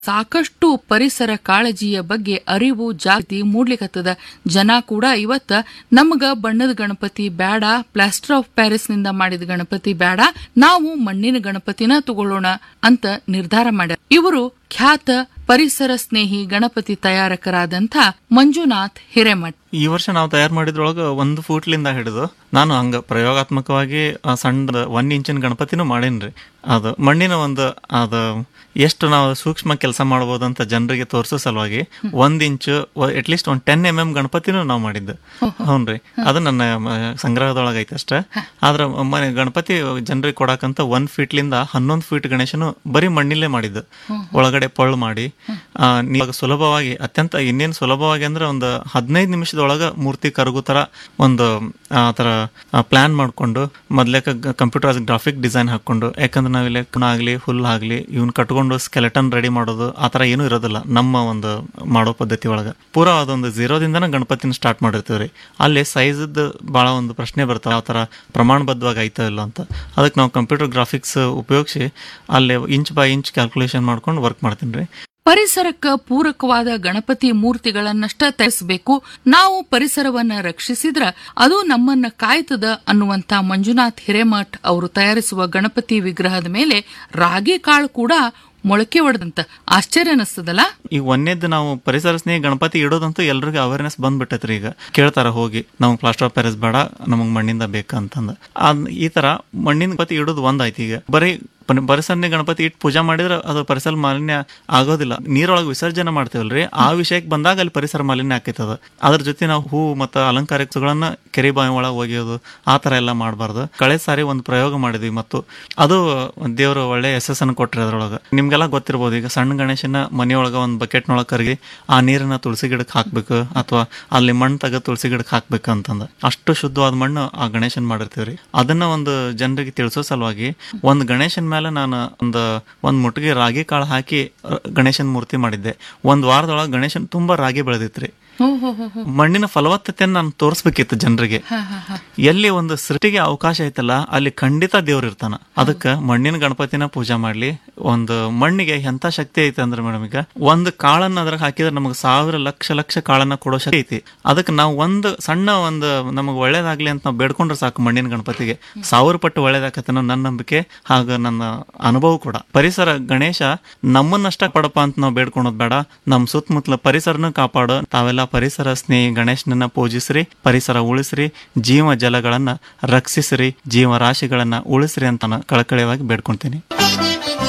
ಸಾಕಷ್ಟು ಪರಿಸರ ಕಾಳಜಿಯ ಬಗ್ಗೆ ಅರಿವು ಜಾಗೃತಿ ಮೂಡ್ಲಿಕತ್ತದ ಜನ ಕೂಡ ಇವತ್ತ ನಮಗ ಬಣ್ಣದ ಗಣಪತಿ ಬೇಡ ಪ್ಲಾಸ್ಟರ್ ಆಫ್ ಪ್ಯಾರಿಸ್ ನಿಂದ ಮಾಡಿದ ಗಣಪತಿ ಬೇಡ ನಾವು ಮಣ್ಣಿನ ಗಣಪತಿನ ತಗೊಳ್ಳೋಣ ಅಂತ ನಿರ್ಧಾರ ಮಾಡ್ಯಾರ ಇವರು ಖ್ಯಾತ ಪರಿಸರ ಸ್ನೇಹಿ ಗಣಪತಿ ತಯಾರಕರಾದಂಥ ಮಂಜುನಾಥ್ ಹಿರೇಮಠ್ ಈ ವರ್ಷ ನಾವು ತಯಾರು ಮಾಡಿದ್ರೊಳಗ ಒಂದು ಫೂಟ್ಲಿಂದ ಹಿಡಿದು ನಾನು ಹಂಗ ಪ್ರಯೋಗಾತ್ಮಕವಾಗಿ ಆ ಸಣ್ಣ ಒನ್ ಇಂಚಿನ ಗಣಪತಿನೂ ಮಾಡೇನ್ರಿ ಅದು ಮಣ್ಣಿನ ಒಂದು ಅದು ಎಷ್ಟು ನಾವು ಸೂಕ್ಷ್ಮ ಕೆಲಸ ಮಾಡ್ಬೋದು ಅಂತ ಜನರಿಗೆ ತೋರಿಸೋ ಸಲುವಾಗಿ ಒಂದ್ ಇಂಚು ಅಟ್ಲೀಸ್ಟ್ ಒಂದ್ ಟೆನ್ ಎಂ ಎಂ ಗಣಪತಿನೂ ನಾವು ಮಾಡಿದ್ದು ಹ್ಞೂನ್ರಿ ಅದು ನನ್ನ ಮ- ಸಂಗ್ರಹದೊಳಗ ಐತೆ ಅಷ್ಟ ಆದ್ರ ಮನೆ ಗಣಪತಿ ಜನರಿಗೆ ಕೊಡಾಕಂತ ಒಂದ್ ಫೀಟ್ಲಿಂದ ಹನ್ನೊಂದು ಫೀಟ್ ಗಣೇಶನು ಬರೀ ಮಣ್ಣಿಲ್ಲೇ ಮಾಡಿದ್ದು ಒಳಗಡೆ ಪೊಳ್ಳು ಮಾಡಿ ಆ, ನೀವು ಸುಲಭವಾಗಿ ಅತ್ಯಂತ ಇನ್ನೇನು ಸುಲಭವಾಗಿ ಅಂದ್ರೆ ಒಂದು ಹದಿನೈದು ನಿಮಿಷದೊಳಗ ಮೂರ್ತಿ ಕರಗು ತರ ಒಂದು ಆ ತರ ಪ್ಲಾನ್ ಮಾಡ್ಕೊಂಡು ಮೊದ್ಲೇಕ ಕಂಪ್ಯೂಟರ್ ಗ್ರಾಫಿಕ್ ಡಿಸೈನ್ ಹಾಕೊಂಡು ಯಾಕಂದ್ರೆ ನಾವಿಲ್ಲಿ ಕುಣ ಆಗ್ಲಿ ಹುಲ್ ಆಗ್ಲಿ ಇವನ್ ಕಟ್ಕೊಂಡು ಸ್ಕೆಲೆಟನ್ ರೆಡಿ ಮಾಡೋದು ಆ ತರ ಏನೂ ಇರೋದಿಲ್ಲ ನಮ್ಮ ಒಂದು ಮಾಡೋ ಪದ್ಧತಿ ಒಳಗ ಪೂರಾ ಅದೊಂದು ಝೀರೋದಿಂದನ ಗಣಪತಿನ ಸ್ಟಾರ್ಟ್ ಮಾಡಿರ್ತೀವ್ರಿ ಅಲ್ಲಿ ಸೈಜ್ ಬಹಳ ಒಂದು ಪ್ರಶ್ನೆ ಬರ್ತಾವ ಯಾವ ತರ ಪ್ರಮಾಣಬದ್ಧವಾಗಿ ಐತೋ ಇಲ್ಲ ಅಂತ ಅದಕ್ಕೆ ನಾವು ಕಂಪ್ಯೂಟರ್ ಗ್ರಾಫಿಕ್ಸ್ ಉಪಯೋಗಿಸಿ ಅಲ್ಲಿ ಇಂಚ್ ಬೈ ಇಂಚ್ ಕ್ಯಾಲ್ಕುಲೇಷನ್ ಮಾಡ್ಕೊಂಡು ವರ್ಕ್ ಮಾಡ್ತೀನಿ ರೀ ಪರಿಸರಕ್ಕ ಪೂರಕವಾದ ಗಣಪತಿ ಮೂರ್ತಿಗಳನ್ನಷ್ಟ ತರಿಸಬೇಕು ನಾವು ಪರಿಸರವನ್ನ ರಕ್ಷಿಸಿದ್ರ ಅದು ನಮ್ಮನ್ನ ಕಾಯ್ತದ ಅನ್ನುವಂತ ಮಂಜುನಾಥ್ ಹಿರೇಮಠ್ ಅವರು ತಯಾರಿಸುವ ಗಣಪತಿ ವಿಗ್ರಹದ ಮೇಲೆ ರಾಗಿ ಕಾಳು ಕೂಡ ಮೊಳಕೆ ಒಡೆದಂತ ಆಶ್ಚರ್ಯ ಅನಿಸ್ತದಲ್ಲ ಈಗ ಒಂದೇದ್ದು ನಾವು ಪರಿಸರ ಸ್ನೇಹಿ ಗಣಪತಿ ಇಡೋದಂತೂ ಎಲ್ರಿಗೂ ಅವೇರ್ನೆಸ್ ಬಂದ್ಬಿಟ್ಟೈತ್ರಿ ಈಗ ಕೇಳ್ತಾರ ಹೋಗಿ ನಮ್ಗೆ ಪ್ಲಾಸ್ಟರ್ ಆಫ್ ಪ್ಯಾರಿಸ್ ಬೇಡ ನಮಗ್ ಮಣ್ಣಿಂದ ಬೇಕಂತಂದ ಅದ್ ಈ ತರ ಮಣ್ಣಿನ ಗಣಪತಿ ಇಡೋದು ಒಂದಾಯ್ತು ಈಗ ಬರೀ ಪರಿ- ಪರಿಸರನೇ ಗಣಪತಿ ಇಟ್ಟು ಪೂಜಾ ಮಾಡಿದ್ರೆ ಅದು ಪರಿಸರ ಮಾಲಿನ್ಯ ಆಗೋದಿಲ್ಲ ನೀರೊಳಗೆ ವಿಸರ್ಜನೆ ಮಾಡ್ತೇವಲ್ರಿ ಆ ವಿಷಯಕ್ಕೆ ಬಂದಾಗ ಅಲ್ಲಿ ಪರಿಸರ ಮಾಲಿನ್ಯ ಆಕೈತದ ಅದ್ರ ಜೊತೆ ನಾವು ಹೂ ಮತ್ತು ಅಲಂಕಾರಿಕಗಳನ್ನ ಕೆರೆ ಬಾವಿ ಒಳಗೆ ಒಗೆಯೋದು ಆ ತರ ಎಲ್ಲ ಮಾಡಬಾರ್ದು ಕಳೆದ ಸಾರಿ ಒಂದು ಪ್ರಯೋಗ ಮಾಡಿದ್ವಿ ಮತ್ತು ಅದು ದೇವರು ಒಳ್ಳೆ ಯಶಸ್ಸನ್ನು ಕೊಟ್ರಿ ಅದ್ರೊಳಗೆ ನಿಮ್ಗೆಲ್ಲ ಗೊತ್ತಿರ್ಬೋದು ಈಗ ಸಣ್ಣ ಗಣೇಶನ ಮನೆಯೊಳಗೆ ಒಂದು ಬಕೆಟ್ನೊಳಗೆ ಕರಗಿ ಆ ನೀರನ್ನ ತುಳಸಿ ಗಿಡಕ್ಕೆ ಹಾಕ್ಬೇಕು ಅಥವಾ ಅಲ್ಲಿ ಮಣ್ಣು ತೆಗೆದು ತುಳಸಿ ಗಿಡಕ್ಕೆ ಹಾಕ್ಬೇಕು ಅಂತಂದ ಅಷ್ಟು ಶುದ್ಧವಾದ ಮಣ್ಣು ಆ ಗಣೇಶನ್ ಮಾಡಿರ್ತೀವ್ರಿ ಅದನ್ನ ಒಂದು ಜನರಿಗೆ ತಿಳಿಸೋ ಸಲುವಾಗಿ ಒಂದು ಗಣೇಶನ್ ಮೇಲೆ ನಾನು ಒಂದು ಒಂದ್ ಮುಟ್ಟಿಗೆ ರಾಗಿ ಕಾಳು ಹಾಕಿ ಅ, ಗಣೇಶನ್ ಮೂರ್ತಿ ಮಾಡಿದ್ದೆ ಒಂದ್ ವಾರದೊಳಗೆ ಗಣೇಶನ್ ತುಂಬಾ ರಾಗಿ ಬೆಳೆದಿತ್ರಿ ಮಣ್ಣಿನ ಫಲವತ್ತತೆಯನ್ನು ನಾನು ತೋರಿಸ್ಬೇಕಿತ್ತು ಜನರಿಗೆ ಎಲ್ಲಿ ಒಂದು ಸೃಷ್ಟಿಗೆ ಅವಕಾಶ ಐತಲ್ಲ ಅಲ್ಲಿ ಖಂಡಿತ ದೇವ್ರು ಇರ್ತಾನ ಅದಕ್ಕ ಮಣ್ಣಿನ ಗಣಪತಿನ ಪೂಜಾ ಮಾಡ್ಲಿ ಒಂದು ಮಣ್ಣಿಗೆ ಎಂತ ಶಕ್ತಿ ಐತೆ ಅಂದ್ರೆ ಮೇಡಮ್ ಈಗ ಒಂದು ಕಾಳನ್ನ ಅದ್ರಾಗ ಹಾಕಿದ್ರೆ ನಮಗೆ ಸಾವಿರ ಲಕ್ಷ ಲಕ್ಷ ಕಾಳನ್ನ ಕೊಡೋ ಶಕ್ತಿ ಐತಿ ಅದಕ್ಕೆ ನಾವು ಒಂದು ಸಣ್ಣ ಒಂದು ನಮಗೆ ಒಳ್ಳೇದಾಗ್ಲಿ ಅಂತ ನಾವು ಬೇಡ್ಕೊಂಡ್ರೆ ಸಾಕು ಮಣ್ಣಿನ ಗಣಪತಿಗೆ ಸಾವಿರ ಪಟ್ಟು ಒಳ್ಳೇದಾಕತ್ತೆ ಅನ್ನೋ ನನ್ನ ನಂಬಿಕೆ ಹಾಗೂ ನನ್ನ ಅನುಭವ ಕೂಡ ಪರಿಸರ ಗಣೇಶ ನಮ್ಮನ್ನಷ್ಟ ಕೊಡಪ್ಪ ಅಂತ ನಾವು ಬೇಡ್ಕೊಳೋದ್ ಬೇಡ ನಮ್ಮ ಸುತ್ತಮುತ್ತಲ ಪರಿಸರನ ಕಾಪಾಡೋ ತಾವೆಲ್ಲ ಪರಿಸರ ಸ್ನೇಹಿ ಗಣೇಶನನ್ನ ಪೂಜಿಸ್ರಿ ಪರಿಸರ ಉಳಿಸ್ರಿ ಜೀವ ಜಲಗಳನ್ನ ರಕ್ಷಿಸ್ರಿ ಜೀವರಾಶಿಗಳನ್ನ ಉಳಿಸ್ರಿ ಅಂತ ನಾನು ಕಳಕಳಿಯಾಗಿ ಬೇಡ್ಕೊಂತೀನಿ